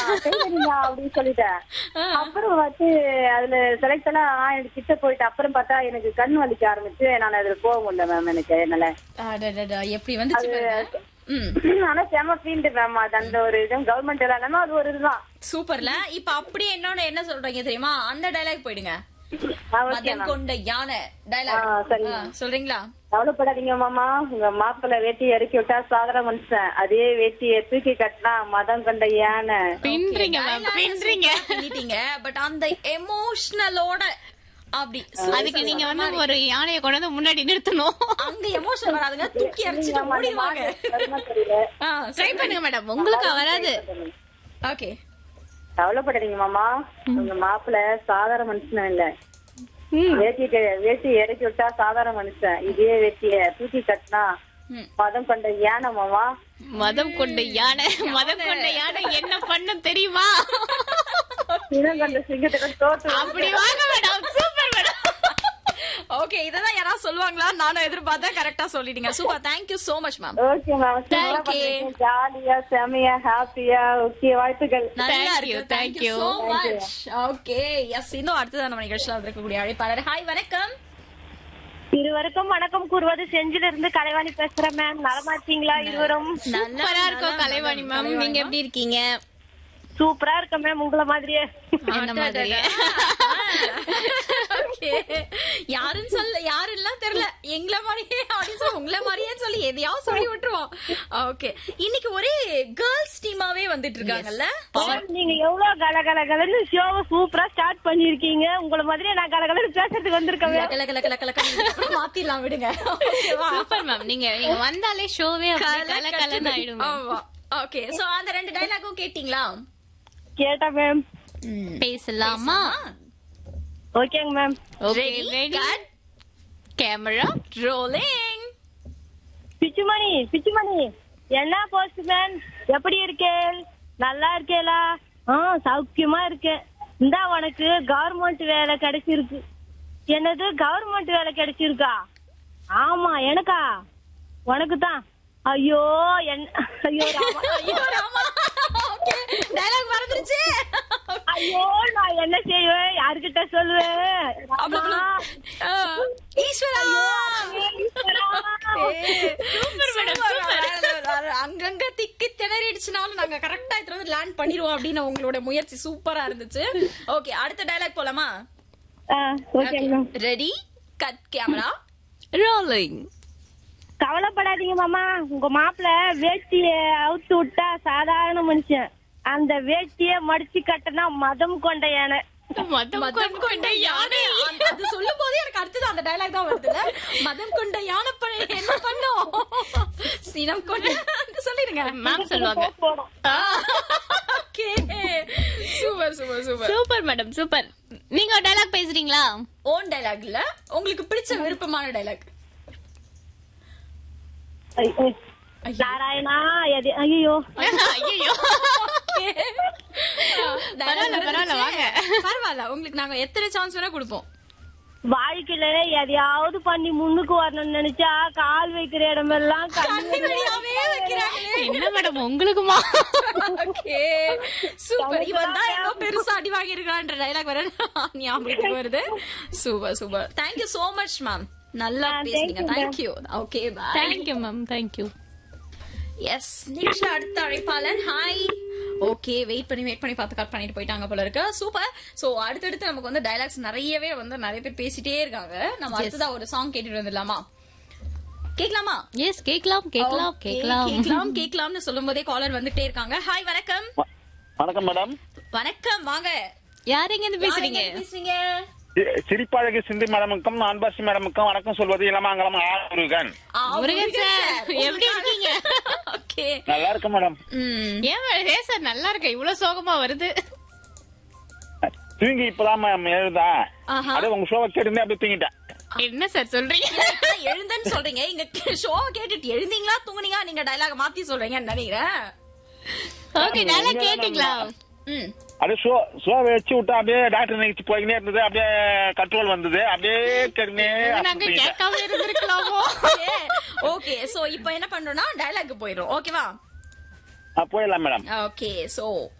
செய்வீங்க அப்படின்னு சொல்லிட்டேன் அப்புறம் வந்து அதுல செலக்ட் எல்லாம் ஆ, எனக்கு கிட்ட போயிட்டு அப்புறம் பார்த்தா எனக்கு கண் வலிக்க ஆரம்பிச்சு நான் அதுல போக முடியல மேம் எனக்கு என்னால அடடடா, எப்படி வந்துச்சு பாருங்க. ம் ஆனா செம ஃபீல்டு மேம் அது அந்த ஒரு இது கவர்மெண்ட் எல்லாம் அது ஒரு இதுதான் சூப்பர்ல இப்ப அப்படியே என்னோட என்ன சொல்றீங்க தெரியுமா அந்த டயலாக் போயிடுங்க ஆ, okay மதம் ma'am. கொண்ட யானை ஆ, டயலாக் சரிங்க. சொல்றீங்களா கவலைப்படாதீங்க மாமா உங்க மாப்பிள்ளை வேட்டி இறக்கி விட்டா சாதாரண மனுஷன் அதே வேட்டியை தூக்கி கட்டினா மதம் கொண்ட யானை பின்றீங்க மேம் பின்றீங்க பண்ணிட்டீங்க பட் அந்த எமோஷனலோட அப்படி அதுக்கு நீங்க வந்து ஒரு யானையை கொண்டு வந்து முன்னாடி நிறுத்தணும் அங்க எமோஷனல் வராதுங்க தூக்கி அரைச்சிட்டு ஓடிடுவாங்க வருமா தெரியல ட்ரை பண்ணுங்க மேடம் உங்களுக்கு வராது ஓகே கவலைப்படாதீங்க மாமா உங்க மாப்பிள்ளை சாதாரண மனுஷன் இல்ல வேட்டி வேட்டி இறக்கி விட்டா சாதாரண மனுஷன் இதே வேட்டிய தூக்கி கட்டினா மதம் கொண்ட யானை மாமா மதம் கொண்ட யானை மதம் கொண்ட யானை என்ன பண்ண தெரியுமா இனம் கொண்ட சிங்கத்துக்கு தோற்று அப்படி வாங்க மேடம் சூப்பர் மேடம் ஓகே இததான் யாராவது சொல்லுவாங்களா நானும் எதிர்பார்த்தேன் கரெக்டா சொல்லிட்டீங்க super thank you so much ma'am okay ma'am Thank you. ஜாலியா செமையா ஹாப்பியா ஓகே வாழ்த்துக்கள் நல்லா Thank இருக்கு you, thank thank you you. so much okay yes இன்னும் அடுத்ததான் நம்ம நிகழ்ச்சியில வந்திருக்கக்கூடிய அழைப்பாளர் ஹாய் வணக்கம் இருவருக்கும் வணக்கம் கூறுவது செஞ்சில இருந்து கலைவாணி பேசுறேன் மேம் நலமா இருக்கீங்களா இருவரும் சூப்பரா இருக்கும் கலைவாணி மேம் நீங்க எப்படி இருக்கீங்க சூப்பரா இருக்க மேம் உங்கள மாதிரியே என்ன மாதிரி ஓகே யாருன்னு சொல்ல யாருன்னா தெரியல எங்கள மாதிரியே அப்படின்னு சொல்லி உங்கள மாதிரியே சொல்லி எதையாவது சொல்லி விட்டுருவோம் ஓகே இன்னைக்கு ஒரே கேர்ள்ஸ் டீமாவே வந்துட்டு இருக்காங்கல்ல நீங்க எவ்வளவு கல கல கலன்னு ஷோவை சூப்பரா ஸ்டார்ட் பண்ணிருக்கீங்க உங்கள மாதிரியே நான் கல கலன்னு பேசுறதுக்கு வந்திருக்கேன் ma'am. கல கல கல கல கல அப்புறம் மாத்திடலாம் விடுங்க ஓகேவா சூப்பர் மேம் நீங்க நீங்க வந்தாலே ஷோவே கல கலன்னு ஆயிடும் ma'am. ஆமா ஓகே சோ அந்த ரெண்டு டைலாக்கும் கேட்டிங்களா கேட்டேன் மேம் பேசலாமா ஓகேங்க ma'am okay Ready, ready cut. Camera rolling Pichumani Pichumani என்ன போஸ்ட் மேன் எப்படி இருக்கே நல்லா இருக்கேலா ஆ சௌக்கியமா இருக்கேன் இந்தா உனக்கு கவர்மெண்ட் வேலை கிடைச்சிருக்கு என்னது கவர்மெண்ட் வேலை கிடைச்சிருக்கா ஆமா எனக்கா உனக்கு தான் ஐயோ என் ஐயோ ராமா. ஐயோ ராமா ஓகே டயலாக் மறந்துருச்சு ஐயோ நான் என்ன செய்வேன் யாருக்கிட்ட சொல்லுவேன் ராமா. ஆ, ஈஸ்வரா ஈஸ்வரா. ஏய், சூப்பர் மேடம் சூப்பர். சூப்பர் வேற, வேற, அங்கங்க திக்கி திணறிடுச்சுனாலும் நாங்க கரெக்டா எடுத்து வந்து லேண்ட் பண்ணிடுவோம் அப்படின்னு உங்களோட முயற்சி சூப்பரா இருந்துச்சு ஓகே அடுத்த டயலாக் போலாமா ஆ, ஓகேங்க ma'am ready cut camera rolling கவலைப்படாதீங்க மாமா உங்க மாப்பிள்ள வேட்டிய அவுத்து விட்டா சாதாரண மனுஷன் அந்த வேட்டிய மடிச்சு கட்டினா மதம் கொண்ட யானை மதம் கொண்ட யானை அந்த- அது சொல்லும் போதே எனக்கு அடுத்தது அந்த டயலாக் தான் வருதுல மதம் கொண்ட யானை பழ- என்ன பண்ணும் சினம் கொண்ட சொல்லிடுங்க மேம் சொல்லுவாங்க போடும் okay super super super super madam super நீங்க ஒரு டைலாக் பேசுறீங்களா ஓன் டயலாக் இல்ல உங்களுக்கு பிடிச்ச விருப்பமான டயலாக் ஐ- ஐ. நாராயணா எது ஐயோ ஐயோ பரவாயில்ல, பரவாயில்ல, வாங்க. பரவாயில்ல உங்களுக்கு நாங்க எத்தனை சான்ஸ் வேணா கொடுப்போம் வாழ்க்கையில எதையாவது பண்ணி முன்னுக்கு வரணும்னு நினைச்சா கால் வைக்கிற இடமெல்லாம் கண்ணு கண்ணு வழியாவே வைக்கிறாங்களே என்ன மேடம் உங்களுக்குமா ஓகே சூப்பர் இவன் தான் ஏதோ பெருசா அடி வாங்கியிருக்கான்ற டைலாக் வர ஞாபகத்துக்கு வருது super super thank you so much ma'am நல்லா பேசுறீங்க thank you okay bye thank you ma'am thank you yes next அடுத்த அழைப்பாளன் ஹாய் ஓகே வெயிட் பண்ணி வெயிட் பண்ணி பார்த்து கட் பண்ணிட்டு போயிட்டாங்க போல இருக்கு சூப்பர் சோ அடுத்தடுத்து நமக்கு வந்து டைலாக்ஸ் நிறையவே வந்து நிறைய பேர் பேசிட்டே இருக்காங்க நம்ம அடுத்ததா ஒரு சாங் கேட்டுட்டு வந்துடலாமா கேட்கலாமா எஸ் கேக்கலாம் கேக்கலாம் Okay, கேக்கலாம் கேட்கலாம் கேட்கலாம்னு சொல்லும் போதே காலர் வந்துட்டே இருக்காங்க ஹாய் வணக்கம் வணக்கம் மேடம் வணக்கம் வாங்க யார் எங்க இருந்து பேசுறீங்க யாருங்க பேசுறீங்க சி- சிரிப்பழகு சிந்து மேடமுக்கும் அன்பாசி மேடமுக்கும் வணக்கம் சொல்வது இளமாங்கலம் ஆர் முருகன் ஆ, முருகன் சார், எப்படி இருக்கீங்க? ஓகே நல்லா இருக்கு மேடம் ம் ஏன் மேடம் ஏன் சார் நல்லா இருக்க இவ்வளவு சோகமா வருது தூங்கி இப்பதான் மேம் எழுதா ஆஹா. அப்படியே உங்க ஷோவை கேட்டுருந்தே அப்படியே தூங்கிட்டேன் என்ன சார் சொல்றீங்க இப்பதான் எழுந்தேன்னு சொல்றீங்க இங்க ஷோ கேட்டுட்டு எழுந்தீங்களா தூங்குனீங்களா நீங்க டைலாக் மாத்தி சொல்றீங்கன்னு நினைக்கிறேன் ஓகே நல்லா கேட்டீங்களா ம் அப்படியே ஷோ ஷோ வச்சு விட்டா அப்படியே டாக்டர் நிகழ்ச்சி போய்கினே இருந்தது அப்படியே கண்ட்ரோல் வந்தது அப்படியே கேட்டுனே நாங்க கேட்காம இருந்திருக்கலாமோ ஓகே சோ இப்போ என்ன பண்றோம்னா டயலாக் போயிடும் ஓகேவா போயிடலாம் மேடம் ஓகே சோ